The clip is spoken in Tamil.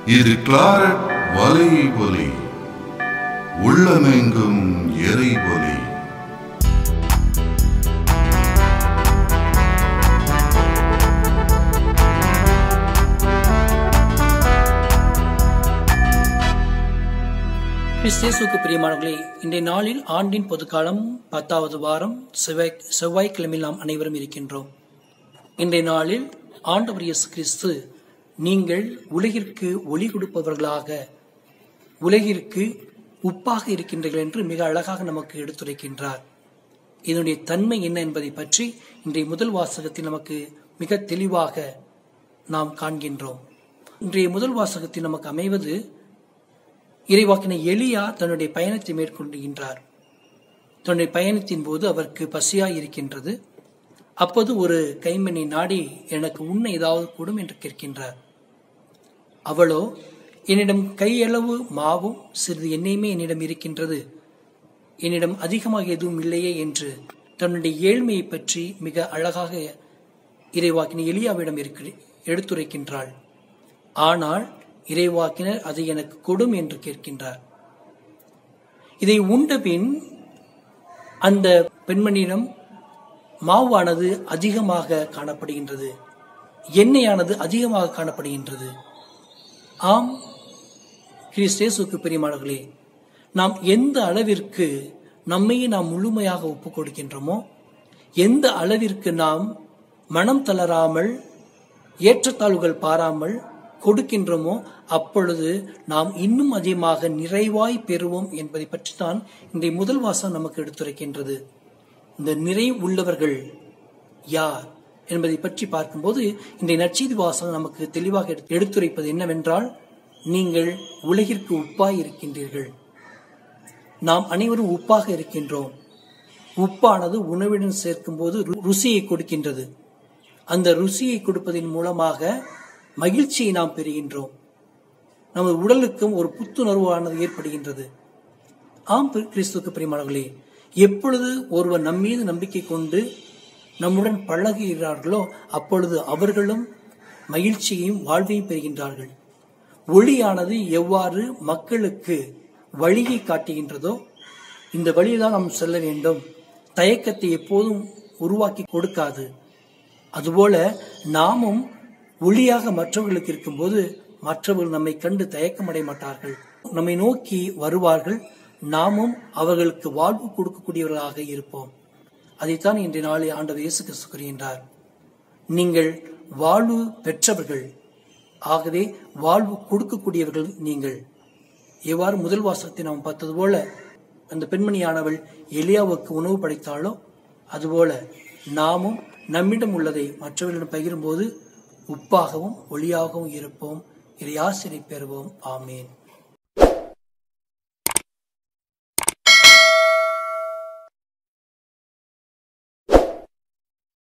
இது கிளாரட் வலை ஒலி உள்ளமெங்கும் எரை ஒலி கிறிஸ்தேசுக்கு பிரியமானவர்களே இன்றைய நாளில் ஆண்டின் பொதுக்காலம் பத்தாவது வாரம் செவ்வாய் செவ்வாய்க்கிழமையில் நாம் அனைவரும் இருக்கின்றோம் இன்றைய நாளில் ஆண்டவர் இயேசு கிறிஸ்து நீங்கள் உலகிற்கு ஒளி கொடுப்பவர்களாக உலகிற்கு உப்பாக இருக்கின்றீர்கள் என்று மிக அழகாக நமக்கு எடுத்துரைக்கின்றார் இதனுடைய தன்மை என்ன என்பதை பற்றி இன்றைய முதல் வாசகத்தில் நமக்கு மிக தெளிவாக நாம் காண்கின்றோம் இன்றைய முதல் வாசகத்தில் நமக்கு அமைவது இறைவாக்கின எலியா தன்னுடைய பயணத்தை மேற்கொள்கின்றார் தன்னுடைய பயணத்தின் போது அவருக்கு பசியாய் இருக்கின்றது அப்போது ஒரு கைமணி நாடி எனக்கு உண்ண ஏதாவது கூடும் என்று கேட்கின்றார் அவளோ என்னிடம் கையளவு மாவும் சிறிது எண்ணெயுமே என்னிடம் இருக்கின்றது என்னிடம் அதிகமாக எதுவும் இல்லையே என்று தன்னுடைய ஏழ்மையை பற்றி மிக அழகாக இறைவாக்கின எலியாவிடம் இருக்கிற எடுத்துரைக்கின்றாள் ஆனால் இறைவாக்கினர் அதை எனக்கு கொடும் என்று கேட்கின்றார் இதை உண்டபின் அந்த பெண்மணியிடம் மாவானது அதிகமாக காணப்படுகின்றது எண்ணெயானது அதிகமாக காணப்படுகின்றது ஆம் கிறிஸ்தேசுக்கு பெரியமானவர்களே நாம் எந்த அளவிற்கு நம்மையே நாம் முழுமையாக ஒப்புக் கொடுக்கின்றோமோ எந்த அளவிற்கு நாம் மனம் தளராமல் ஏற்றத்தாழ்வுகள் பாராமல் கொடுக்கின்றோமோ அப்பொழுது நாம் இன்னும் அதிகமாக நிறைவாய் பெறுவோம் என்பதை பற்றி தான் இன்றைய முதல் வாசம் நமக்கு எடுத்துரைக்கின்றது இந்த நிறை உள்ளவர்கள் யார் என்பதை பற்றி பார்க்கும்போது இன்றைய நற்செய்தி வாசகம் நமக்கு தெளிவாக எடுத்துரைப்பது என்னவென்றால் நீங்கள் உலகிற்கு உப்பாய் இருக்கின்றீர்கள் நாம் அனைவரும் உப்பாக இருக்கின்றோம் உப்பானது உணவுடன் சேர்க்கும் போது ருசியை கொடுக்கின்றது அந்த ருசியை கொடுப்பதன் மூலமாக மகிழ்ச்சியை நாம் பெறுகின்றோம் நமது உடலுக்கும் ஒரு புத்துணர்வானது ஏற்படுகின்றது ஆம் கிறிஸ்துக்கு பிரியமானவர்களே எப்பொழுது ஒருவர் நம் மீது நம்பிக்கை கொண்டு நம்முடன் பழகுகிறார்களோ அப்பொழுது அவர்களும் மகிழ்ச்சியையும் வாழ்வையும் பெறுகின்றார்கள் ஒளியானது எவ்வாறு மக்களுக்கு வழியை காட்டுகின்றதோ இந்த வழியில்தான் நாம் செல்ல வேண்டும் தயக்கத்தை எப்போதும் உருவாக்கி கொடுக்காது அதுபோல நாமும் ஒளியாக மற்றவர்களுக்கு இருக்கும்போது மற்றவர்கள் நம்மை கண்டு தயக்கமடைய மாட்டார்கள் நம்மை நோக்கி வருவார்கள் நாமும் அவர்களுக்கு வாழ்வு கொடுக்கக்கூடியவர்களாக இருப்போம் அதைத்தான் இன்றைய நாளில் ஆண்டவர் இயேசு கிறிஸ்து கூறுகின்றார் நீங்கள் வாழ்வு பெற்றவர்கள் ஆகவே வாழ்வு கொடுக்கக்கூடியவர்கள் நீங்கள் எவ்வாறு முதல் வாசகத்தை நாம் பார்த்தது போல அந்த பெண்மணியானவள் எலியாவுக்கு உணவு படைத்தாலோ அதுபோல நாமும் நம்மிடம் உள்ளதை மற்றவர்களிடம் பகிரும்போது உப்பாகவும் ஒளியாகவும் இருப்போம் இறை ஆசிரியை பெறுவோம் ஆமேன்